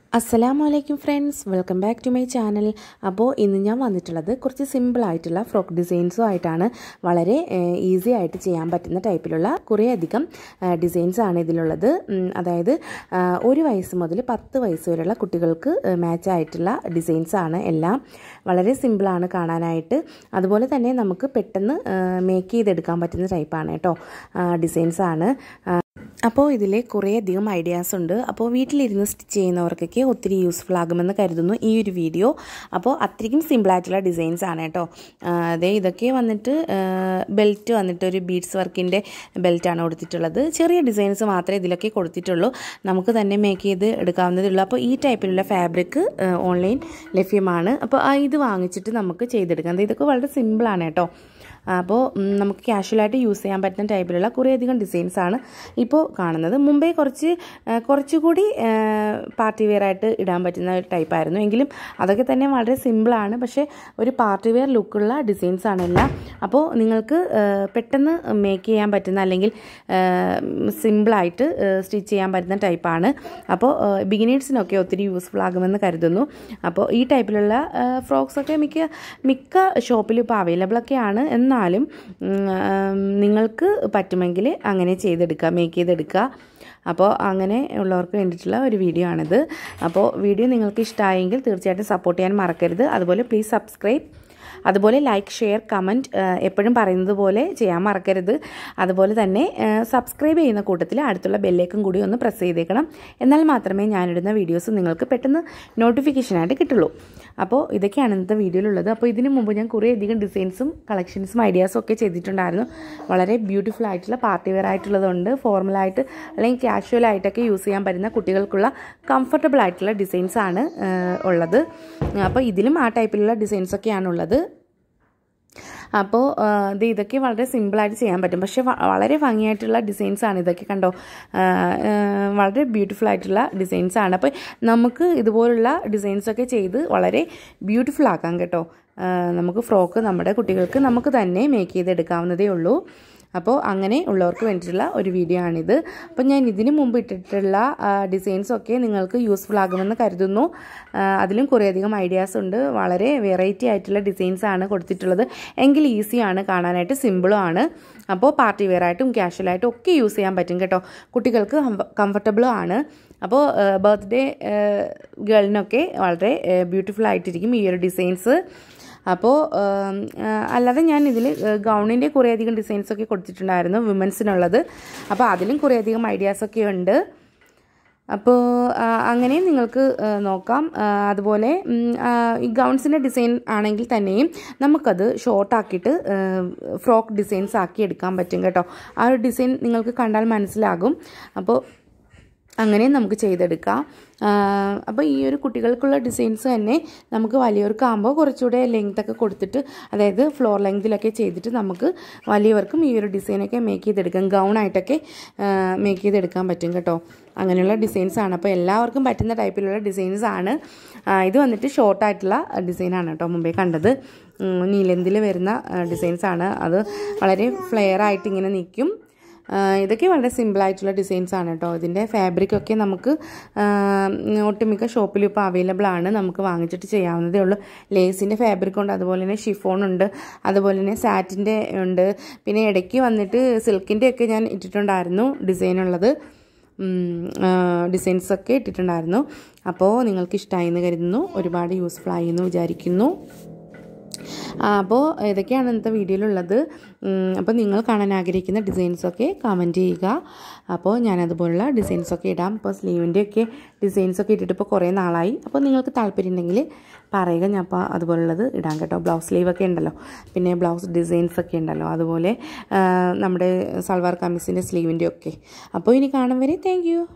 അസ്സലാമു അലൈക്കും friends welcome back to my channel അപ്പോൾ ഇന്ന് ഞാൻ വന്നിട്ടുള്ളത് കുറച്ച് സിമ്പിൾ ആയിട്ടുള്ള ഫ്രോക്ക് ഡിസൈൻസും ആയിട്ടാണ് വളരെ ഈസി ആയിട്ട് ചെയ്യാൻ പറ്റുന്ന ടൈപ്പിലുള്ള കുറേ അധികം ഡിസൈൻസ് ആണ് ഇതിലുള്ളത് ഉം, അതായത് ആ, ഒരു വയസ്സ് മുതൽ പത്ത് വയസ്സ് വരെയുള്ള കുട്ടികൾക്ക് മാച്ച് ആയിട്ടുള്ള ഡിസൈൻസ് ആണ് എല്ലാം വളരെ സിമ്പിളാണ് കാണാനായിട്ട് അതുപോലെ തന്നെ നമുക്ക് പെട്ടെന്ന് മേക്ക് ചെയ്തെടുക്കാൻ പറ്റുന്ന ടൈപ്പാണ് കേട്ടോ ഡിസൈൻസ് ആണ് ആ, അപ്പോൾ ഇതിൽ കുറേയധികം ഐഡിയാസ് ഉണ്ട് അപ്പോൾ വീട്ടിലിരുന്ന് സ്റ്റിച്ച് ചെയ്യുന്നവർക്കൊക്കെ ഒത്തിരി യൂസ്ഫുൾ ആകുമെന്ന് കരുതുന്നു ഈ ഒരു വീഡിയോ അപ്പോൾ അത്രയ്ക്കും സിമ്പിളായിട്ടുള്ള ഡിസൈൻസ് ആണ് കേട്ടോ ആ, അതെ ഇതൊക്കെ വന്നിട്ട് ബെൽറ്റ് വന്നിട്ട് ഒരു ബീഡ്സ് വർക്കിൻ്റെ ബെൽറ്റാണ് കൊടുത്തിട്ടുള്ളത് ചെറിയ ഡിസൈൻസ് മാത്രമേ ഇതിലൊക്കെ കൊടുത്തിട്ടുള്ളൂ നമുക്ക് തന്നെ മേക്ക് ചെയ്ത് എടുക്കാവുന്നതേ ഉള്ളൂ അപ്പോൾ ഈ ടൈപ്പിലുള്ള ഫാബ്രിക് ഓൺലൈൻ ലഭ്യമാണ് അപ്പോൾ ആ ഇത് വാങ്ങിച്ചിട്ട് നമുക്ക് ചെയ്തെടുക്കാം ദേ ഇതൊക്കെ വളരെ സിമ്പിളാണ് കേട്ടോ അപ്പോൾ ഉം, നമുക്ക് കാഷ്വലായിട്ട് യൂസ് ചെയ്യാൻ പറ്റുന്ന ടൈപ്പിലുള്ള കുറേയധികം ഡിസൈൻസ് ആണ് ഇപ്പോൾ കാണുന്നത് മുമ്പേ കുറച്ച് ആ, കുറച്ചുകൂടി പാർട്ടി വെയർ ആയിട്ട് ഇടാൻ പറ്റുന്ന ഒരു ടൈപ്പായിരുന്നു എങ്കിലും അതൊക്കെ തന്നെ വളരെ സിമ്പിളാണ് പക്ഷേ ഒരു പാർട്ടി വെയർ ലുക്കുള്ള ഡിസൈൻസ് ആണ് എല്ലാം അപ്പോൾ നിങ്ങൾക്ക് ആ, പെട്ടെന്ന് മേക്ക് ചെയ്യാൻ പറ്റുന്ന അല്ലെങ്കിൽ സിമ്പിളായിട്ട് സ്റ്റിച്ച് ചെയ്യാൻ പറ്റുന്ന ടൈപ്പാണ് അപ്പോൾ ബിഗിനേഴ്സിനൊക്കെ ഒത്തിരി യൂസ്ഫുൾ ആകുമെന്ന് കരുതുന്നു അപ്പോൾ ഈ ടൈപ്പിലുള്ള ഫ്രോക്സൊക്കെ മിക്ക മിക്ക ഷോപ്പിലും ഇപ്പോൾ അവൈലബിൾ ഒക്കെയാണ് എന്നാലും ഉം, ആം, നിങ്ങൾക്ക് പറ്റുമെങ്കിൽ അങ്ങനെ ചെയ്തെടുക്കുക മേക്ക് ചെയ്തെടുക്കുക അപ്പോൾ അങ്ങനെ ഉള്ളവർക്ക് വേണ്ടിയിട്ടുള്ള ഒരു വീഡിയോ ആണിത് അപ്പോൾ വീഡിയോ നിങ്ങൾക്ക് ഇഷ്ടമായെങ്കിൽ തീർച്ചയായിട്ടും സപ്പോർട്ട് ചെയ്യാൻ മറക്കരുത് അതുപോലെ പ്ലീസ് സബ്സ്ക്രൈബ് അതുപോലെ ലൈക്ക് ഷെയർ കമൻറ്റ് എപ്പോഴും പറയുന്നത് പോലെ ചെയ്യാൻ മറക്കരുത് അതുപോലെ തന്നെ സബ്സ്ക്രൈബ് ചെയ്യുന്ന കൂട്ടത്തിൽ അടുത്തുള്ള ബെല്ലേക്കും കൂടി ഒന്ന് പ്രസ് ചെയ്തേക്കണം എന്നാൽ മാത്രമേ ഞാനിടുന്ന വീഡിയോസ് നിങ്ങൾക്ക് പെട്ടെന്ന് നോട്ടിഫിക്കേഷനായിട്ട് കിട്ടുള്ളൂ അപ്പോൾ ഇതൊക്കെയാണ് ഇന്നത്തെ വീഡിയോയിലുള്ളത് അപ്പോൾ ഇതിനു മുമ്പ് ഞാൻ കുറേ അധികം ഡിസൈൻസും കളക്ഷൻസും ഐഡിയാസും ഒക്കെ ചെയ്തിട്ടുണ്ടായിരുന്നു വളരെ ബ്യൂട്ടിഫുൾ ആയിട്ടുള്ള പാർട്ടി വെയർ ആയിട്ടുള്ളതുണ്ട് ഫോർമലായിട്ട് അല്ലെങ്കിൽ കാഷ്വൽ ആയിട്ടൊക്കെ യൂസ് ചെയ്യാൻ പറ്റുന്ന കുട്ടികൾക്കുള്ള കംഫർട്ടബിൾ ആയിട്ടുള്ള ഡിസൈൻസ് ആണ് ആ, ഉള്ളത് അപ്പോൾ ഇതിലും ആ ടൈപ്പിലുള്ള ഡിസൈൻസ് ഒക്കെയാണ് ഉള്ളത് അപ്പോൾ ഇത് ഇതൊക്കെ വളരെ സിമ്പിളായിട്ട് ചെയ്യാൻ പറ്റും പക്ഷേ വ- വളരെ ഭംഗിയായിട്ടുള്ള ഡിസൈൻസ് ആണ് ഇതൊക്കെ കണ്ടോ ആ, ആ, വളരെ ബ്യൂട്ടിഫുൾ ആയിട്ടുള്ള ഡിസൈൻസ് ആണ് അപ്പോൾ നമുക്ക് ഇതുപോലുള്ള ഡിസൈൻസ് ഒക്കെ ചെയ്ത് വളരെ ബ്യൂട്ടിഫുൾ ആക്കാം കേട്ടോ ആ, നമുക്ക് ഫ്രോക്ക് നമ്മുടെ കുട്ടികൾക്ക് നമുക്ക് തന്നെ മേക്ക് ചെയ്തെടുക്കാവുന്നതേ ഉള്ളൂ അപ്പോൾ അങ്ങനെ ഉള്ളവർക്ക് വേണ്ടിയിട്ടുള്ള ഒരു വീഡിയോ ആണിത് അപ്പോൾ ഞാൻ ഇതിനു മുമ്പ് ഇട്ടിട്ടുള്ള ഡിസൈൻസ് ഒക്കെ നിങ്ങൾക്ക് യൂസ്ഫുൾ ആകുമെന്ന് കരുതുന്നു ആ, അതിലും കുറേയധികം ഐഡിയാസ് ഉണ്ട് വളരെ വെറൈറ്റി ആയിട്ടുള്ള ഡിസൈൻസ് ആണ് കൊടുത്തിട്ടുള്ളത് എങ്കിൽ ഈസിയാണ് കാണാനായിട്ട് സിമ്പിളും ആണ് അപ്പോൾ പാർട്ടി വെയർ ആയിട്ടും കാഷ്വലായിട്ടും ഒക്കെ യൂസ് ചെയ്യാൻ പറ്റും കേട്ടോ കുട്ടികൾക്ക് കംഫർട്ടബിളും ആണ് അപ്പോൾ ബർത്ത്ഡേ ഗേളിനൊക്കെ വളരെ ബ്യൂട്ടിഫുൾ ആയിട്ടിരിക്കും ഈ ഒരു ഡിസൈൻസ് അപ്പോൾ ആം, ആ, അല്ലാതെ ഞാൻ ഇതിൽ ഗൗണിൻ്റെ കുറേയധികം ഡിസൈൻസ് ഒക്കെ കൊടുത്തിട്ടുണ്ടായിരുന്നു വിമൻസിനുള്ളത് അപ്പോൾ അതിലും കുറേയധികം ഐഡിയാസൊക്കെ ഉണ്ട് അപ്പോൾ ആ, അങ്ങനെയും നിങ്ങൾക്ക് ആ, നോക്കാം ആ, അതുപോലെ ഉം, ആ, ഈ ഗൗൺസിൻ്റെ ഡിസൈൻ ആണെങ്കിൽ തന്നെയും നമുക്കത് ഷോർട്ടാക്കിയിട്ട് ഫ്രോക്ക് ഡിസൈൻസ് ആക്കി എടുക്കാൻ പറ്റും കേട്ടോ ആ ഒരു ഡിസൈൻ നിങ്ങൾക്ക് കണ്ടാൽ മനസ്സിലാകും അപ്പോൾ അങ്ങനെ നമുക്ക് ചെയ്തെടുക്കാം അപ്പോൾ ഈ ഒരു കുട്ടികൾക്കുള്ള ഡിസൈൻസ് തന്നെ നമുക്ക് വലിയവർക്കാകുമ്പോൾ കുറച്ചുകൂടെ ലെങ്ത് ഒക്കെ കൊടുത്തിട്ട് അതായത് ഫ്ലോർ ലെങ്തിലൊക്കെ ചെയ്തിട്ട് നമുക്ക് വലിയവർക്കും ഈ ഒരു ഡിസൈനൊക്കെ മേക്ക് ചെയ്തെടുക്കാം ഗൗണായിട്ടൊക്കെ മേക്ക് ചെയ്തെടുക്കാൻ പറ്റും കേട്ടോ അങ്ങനെയുള്ള ഡിസൈൻസ് ആണ് അപ്പോൾ എല്ലാവർക്കും പറ്റുന്ന ടൈപ്പിലുള്ള ഡിസൈൻസ് ആണ് ആ, ഇത് വന്നിട്ട് ഷോർട്ടായിട്ടുള്ള ഡിസൈനാണ് കേട്ടോ മുമ്പേ കണ്ടത് നീലെന്തിൽ വരുന്ന ഡിസൈൻസ് ആണ് അത് വളരെ ഫ്ലെയർ ആയിട്ട് ഇങ്ങനെ നിൽക്കും ആ, ഇതൊക്കെ വളരെ സിമ്പിളായിട്ടുള്ള ഡിസൈൻസ് ആണ് കേട്ടോ ഇതിൻ്റെ ഫാബ്രിക്കൊക്കെ നമുക്ക് ആ, ഒട്ടുമിക്ക ഷോപ്പിലും ഇപ്പോൾ അവൈലബിൾ ആണ് നമുക്ക് വാങ്ങിച്ചിട്ട് ചെയ്യാവുന്നതേ ഉള്ളൂ ലേസിൻ്റെ ഫാബ്രിക് ഉണ്ട് അതുപോലെ തന്നെ ഷിഫോൺ ഉണ്ട് അതുപോലെ തന്നെ സാറ്റിൻ്റെ ഉണ്ട് പിന്നെ ഇടയ്ക്ക് വന്നിട്ട് സിൽക്കിൻ്റെ ഒക്കെ ഞാൻ ഇട്ടിട്ടുണ്ടായിരുന്നു ഡിസൈൻ ഉള്ളത് ഡിസൈൻസ് ഒക്കെ ഇട്ടിട്ടുണ്ടായിരുന്നു അപ്പോൾ നിങ്ങൾക്ക് ഇഷ്ടമായി എന്ന് കരുതുന്നു ഒരുപാട് യൂസ്ഫുൾ ആയി എന്ന് വിചാരിക്കുന്നു ആ, അപ്പോൾ ഇതൊക്കെയാണ് ഇന്നത്തെ വീഡിയോയിലുള്ളത് ഉം, അപ്പോൾ നിങ്ങൾ കാണാൻ ആഗ്രഹിക്കുന്ന ഡിസൈൻസൊക്കെ കമൻറ്റ് ചെയ്യുക അപ്പോൾ ഞാനതുപോലുള്ള ഡിസൈൻസൊക്കെ ഇടാം ഇപ്പോൾ സ്ലീവിൻ്റെയൊക്കെ ഡിസൈൻസൊക്കെ ഇട്ടിട്ട് ഇപ്പോൾ കുറേ നാളായി അപ്പോൾ നിങ്ങൾക്ക് താല്പര്യം ഉണ്ടെങ്കിൽ പറയുക ഞാൻ അപ്പോൾ അതുപോലുള്ളത് ഇടാം കേട്ടോ ബ്ലൗസ് സ്ലീവൊക്കെ ഉണ്ടല്ലോ പിന്നെ ബ്ലൗസ് ഡിസൈൻസ് ഒക്കെ ഉണ്ടല്ലോ അതുപോലെ ആ, നമ്മുടെ സൽവാർ കമ്മീസിൻ്റെ സ്ലീവിൻ്റെ ഒക്കെ അപ്പോൾ ഇനി കാണും വരെ താങ്ക്